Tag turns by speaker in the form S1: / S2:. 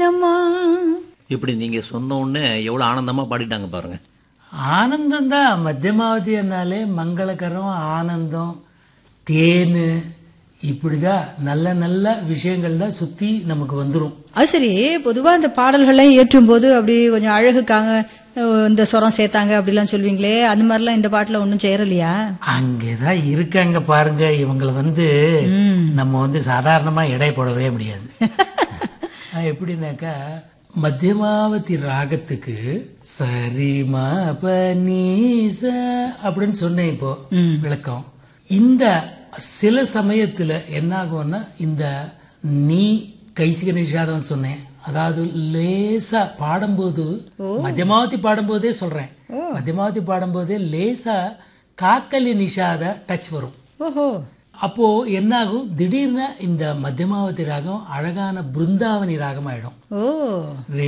S1: அம்மா
S2: இப்படி நீங்கள் சொன்ன உடனே எவ்வளோ ஆனந்தமாக பாடிட்டாங்க பாருங்க
S3: ஆனந்தம் தான் மத்தியமாவதினாலே மங்களகரம் ஆனந்தம் தேன் இப்படிதான் நல்ல நல்ல விஷயங்கள் தான் சுத்தி நமக்கு வந்துடும்
S1: அது சரி பொதுவா இந்த பாடல்கள்லாம் ஏற்றும் போது அப்படி கொஞ்சம் அழகுக்காக அஹ், இந்த சொரம் சேர்த்தாங்க அப்படிலாம் சொல்வீங்களே அந்த மாதிரிலாம் இந்த பாட்டுல ஒன்றும் சேரலையா
S3: அங்கேதான் இருக்காங்க பாருங்க இவங்களை வந்து நம்ம வந்து சாதாரணமா எடை போடவே முடியாது அது எப்படின்னாக்கா மத்தியமாவதி ராகத்துக்கு சரிமா பனீச அப்படின்னு சொன்னேன் இப்போ விளக்கம் இந்த சில சமயத்துல என்ன ஆகும்னா இந்த நீ கைசிக நிஷாதம் சொன்னேன் அதாவது லேசா பாடும்போது மத்தியமாவதி பாடும்போதே சொல்றேன் மத்தியமாவதி பாடும்போதே லேசா காக்கலி நிஷாத டச் வரும்
S1: ஓஹோ
S3: அப்போ என்னாகும் திடீர்னு இந்த மத்தியமாவதி ராகம் அழகான பிருந்தாவனி ராகம் ஆயிடும்
S1: ஓ